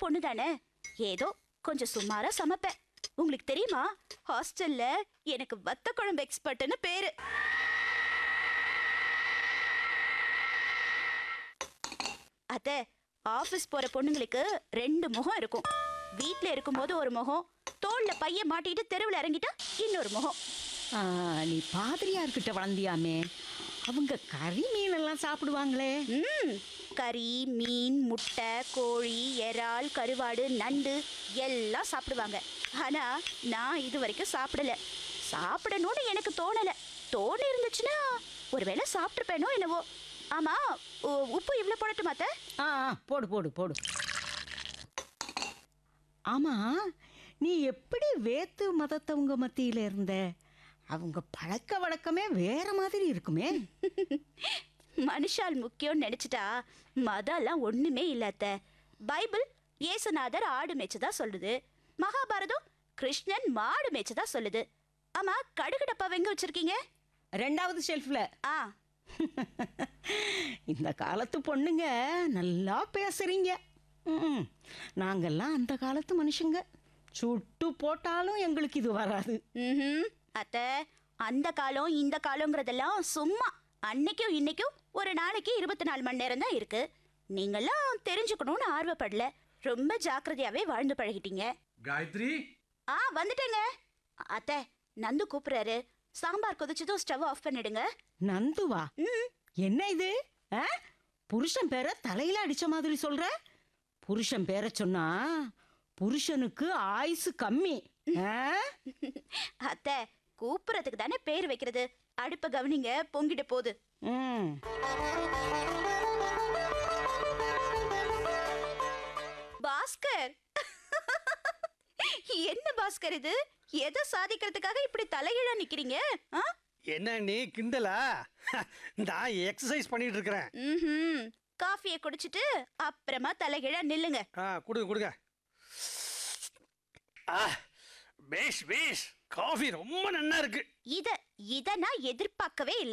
பொண்ணு தானே ஏதோ கொஞ்சம் சுமாரா சமைப்பேன் உங்களுக்கு தெரியுமா ஹாஸ்டல்ல எனக்கு வத்த குழம்பு எக்ஸ்பர்ட்னு பேரு அத்தை ஆபீஸ் போற பொண்ணுங்களுக்கு ரெண்டு முகம் இருக்கும் வீட்ல இருக்கும்போது ஒரு முகம் தோல்ல பைய மாட்டிட்டு தெருவில் இறங்கிட்டா இன்னொரு முகம் ஆ, நீ பாதிரியார்கிட்ட வளர்ந்தியாமே அவங்க கறி மீன் எல்லாம் சாப்பிடுவாங்களே ம் கறி மீன் முட்டை கோழி இறால் கருவாடு நண்டு எல்லாம் சாப்பிடுவாங்க ஆனா நான் இது வரைக்கும் சாப்பிடல சாப்பிடணும்னு எனக்கு தோணல தோணி இருந்துச்சுன்னா ஒருவேளை சாப்பிட்டுருப்பேனோ என்னவோ ஆமா உ- உப்பு இவ்வளவு போடட்டுமா அத்தை? ஆ ஆ, போடு போடு போடு ஆமா நீ எப்படி வேத்து மதத்தவங்க மத்தியில இருந்த அவங்க பழக்க வழக்கமே வேற மாதிரி இருக்குமே மனுஷால் முக்கியம்னு நினைச்சிட்டா மதம்லாம் ஒண்ணுமே இல்ல அத்தை பைபிள் இயேசுநாதர் ஆடு மேய்ச்சதா சொல்லுது மகாபாரதம் கிருஷ்ணன் மாடு மேய்ச்சதா சொல்லுது ஆமா கடுகு டப்பாவை எங்க வச்சிருக்கீங்க ரெண்டாவது ஷெல்ஃப்ல ஆ இந்த காலத்து பொண்ணுங்க நல்லா பேசுறீங்க ம், நாங்கெல்லாம் அந்த காலத்து மனுஷங்க சுட்டு போட்டாலும் எங்களுக்கு இது வராது ம்ஹும். அத்தை அந்த காலம் இந்த காலங்கிறதெல்லாம் சும்மா அன்னைக்கும் இன்னைக்கும் ஒரு நாளைக்கு இருபத்தி நாலு மணி நேரம் தான் இருக்கு நீங்கெல்லாம் தெரிஞ்சுக்கணும்னு ஆர்வப்படல ரொம்ப ஜாக்கிரதையாவே வாழ்ந்து பழகிட்டீங்க காயத்ரி ஆ வந்துட்டேங்க அத்தை நந்து கூப்பிடுறாரு சாம்பார் கொதிச்சதும் ஸ்டவ் ஆஃப் பண்ணிடுங்க நந்துவா என்ன இது ஆ? புருஷன் பேரை தலையில அடிச்ச மாதிரி சொல்ற புருஷன் பேரை சொன்னா புருஷனுக்கு ஆயுசு கம்மி ஆ? அத்தை கூப்பிடுறதுக்கு தானே பேர் வைக்கிறது அடுப்ப கவனிங்க பொங்கிட்டு போகுது ம் பாஸ்கர் என்ன பாஸ்கர் இது எதை சாதிக்கிறதுக்காக இப்படி தலைகீழா நிக்கிறீங்க ஆ என்ன நீ கிண்டலா நான் எக்ஸசைஸ் பண்ணிட்டு இருக்கிறேன் ம்ஹும். காஃபியை குடிச்சிட்டு அப்புறமா தலைகீழா நில்லுங்க ஆ கொடுங்க கொடுங்க ஆ பேஷ் பேஷ் காஃபி ரொம்ப நன்னா இருக்கு இத இத நான் எதிர்பார்க்கவே இல்ல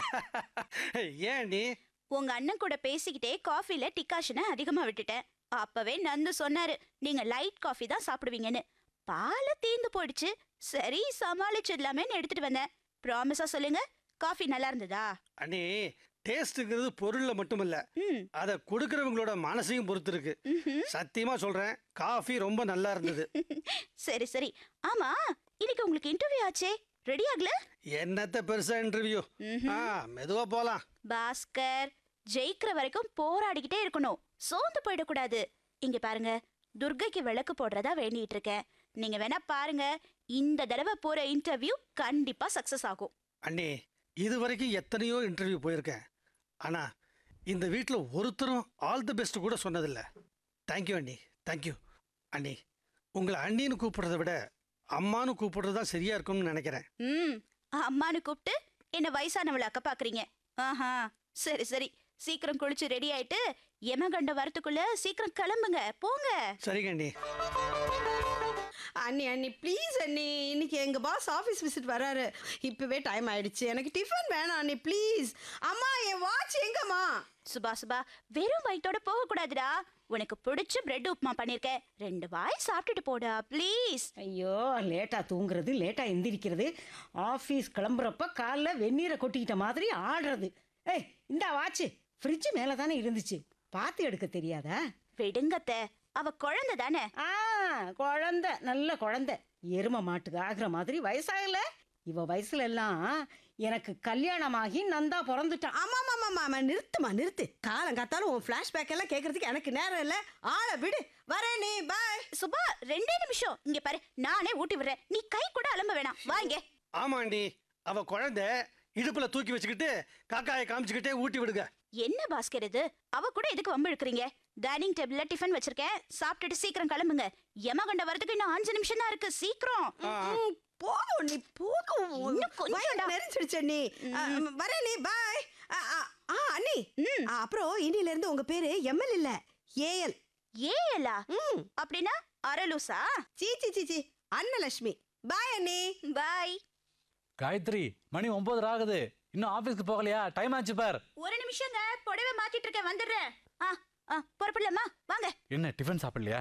ஏன் நீ உங்க அண்ணன் கூட பேசிக்கிட்டே காஃபில டிகாஷனை அதிகமா விட்டுட்டேன் அப்பவே நந்து சொன்னாரு நீங்க லைட் காஃபி தான் சாப்பிடுவீங்கன்னு பாலை தீந்து போயிடுச்சு சரி சமாளிச்சிடலாமேன்னு எடுத்துட்டு வந்தேன் ப்ராமிஸா சொல்லுங்க காஃபி நல்லா இருந்ததா அண்ணி டேஸ்ட்டுங்கிறது பொருளில் மட்டுமல்ல ம் அதை கொடுக்கறவங்களோட மனசையும் பொறுத்து இருக்கு சத்தியமா சொல்றேன் காஃபி ரொம்ப நல்லா இருந்தது சரி சரி ஆமா இன்னைக்கு உங்களுக்கு இன்டர்வியூ ஆச்சே ரெடி ஆகல என்னத்த பெருசா இன்டர்வியூ ஆ மெதுவா போலாம் பாஸ்கர் ஜெயிக்கிற வரைக்கும் போராடிக்கிட்டே இருக்கணும் சோர்ந்து போயிடக்கூடாது இங்க பாருங்க துர்கைக்கு விளக்கு போடுறதா வேண்டிட்டு இருக்கேன் நீங்க வேணா பாருங்க இந்த தடவை போற இன்டர்வியூ கண்டிப்பா சக்சஸ் ஆகும் அண்ணி இது வரைக்கும் எத்தனையோ இன்டர்வியூ போயிருக்கேன் ஆனா இந்த வீட்டில் ஒருத்தரும் ஆல் தி பெஸ்ட் கூட சொன்னதில்ல தேங்க்யூ அண்ணி தேங்க்யூ அண்ணி உங்களை அண்ணின்னு கூப்பிடுறத விட அம்மான்னு கூப்பிடுறது தான் சரியா இருக்கும்னு நினைக்கிறேன் ம் அம்மானு கூப்பிட்டு என்ன வயசானவளாக்க பாக்குறீங்க ஆஹா சரி சரி சீக்கிரம் குளிச்சு ரெடி ஆயிட்டு எமகண்ட வரத்துக்குள்ள சீக்கிரம் கிளம்புங்க போங்க சரிங்க அண்ணி அண்ணி அண்ணி ப்ளீஸ் அண்ணி இன்னைக்கு எங்க பாஸ் ஆஃபீஸ் விசிட் வராரு இப்பவே டைம் ஆயிடுச்சு எனக்கு டிஃபன் வேணாம் அண்ணி ப்ளீஸ் அம்மா என் வாட்ச் எங்கம்மா சுபா சுபா வெறும் வயித்தோட போக கூடாதுடா உனக்கு பிடிச்ச பிரெட் உப்புமா பண்ணிருக்கேன் ரெண்டு வாய் சாப்பிட்டுட்டு போடா ப்ளீஸ் ஐயோ லேட்டா தூங்குறது லேட்டா எந்திரிக்கிறது ஆஃபீஸ் கிளம்புறப்ப காலைல வெந்நீரை கொட்டிக்கிட்ட மாதிரி ஆடுறது ஏய் இந்தா வாட்சு ஃப்ரிட்ஜ் மேலே தானே இருந்துச்சு பார்த்து எடுக்க தெரியாதா விடுங்கத்த அவ குழந்தை தானே ஆ குழந்தை நல்ல குழந்தை எரும மாட்டுக்கு ஆகுற மாதிரி வயசாகல இவ வயசுல எல்லாம் எனக்கு கல்யாணமாகி நந்தா பிறந்துட்டான் ஆமா ஆமா ஆமா ஆமா நிறுத்துமா நிறுத்து காலம் காத்தாலும் உன் ஃப்ளாஷ்பேக் எல்லாம் கேட்கறதுக்கு எனக்கு நேரம் இல்ல ஆளை விடு வரேன் நீ பாய் சுபா ரெண்டே நிமிஷம் இங்க பாரு நானே ஊட்டி விடுறேன் நீ கை கூட அலம்ப வேணாம் வாங்க ஆமா அண்ணி அவ குழந்தை இடுப்புல தூக்கி வச்சுக்கிட்டு காக்காயை காமிச்சுக்கிட்டே ஊட்டி விடுங்க என்ன பாஸ்கர் இது அவ கூட எதுக்கு வம்பு இழுக்கிறீங்க டைனிங் டேபிள்ல டிஃபன் வச்சிருக்கேன் சாப்பிட்டுட்டு சீக்கிரம் கிளம்புங்க யமகண்ட வரதுக்கு இன்னும் அஞ்சு நிமிஷம் தான் இருக்கு சீக்கிரம் ம், போதும் நீ போதும் இன்னும் கொஞ்சம்டா. வயிறு நெரிச்சிடுச்சு அண்ணி ஆ, வரேன் நீ பாய் ஆ, ஆ, ஆ அண்ணி ஆ, அப்புறம் இன்னில இருந்து உங்க பேரு எம்எல் இல்ல ஏஎல் ஏலா ம் அப்படின்னா அரலூசா சீ சீ சீ சீ அன்னலட்சுமி பாய் அண்ணி பாய் காயத்ரி மணி ஒன்பது ஆகுது இன்னும் ஆபீஸ்க்கு போகலையா டைம் ஆச்சு பார் ஒரு நிமிஷங்க புடவை மாத்திட்டு இருக்கேன் வந்துடுறேன் ஆ ஆ பொறுப்பில்லம்மா வாங்க என்ன டிஃபன் சாப்பிடலையா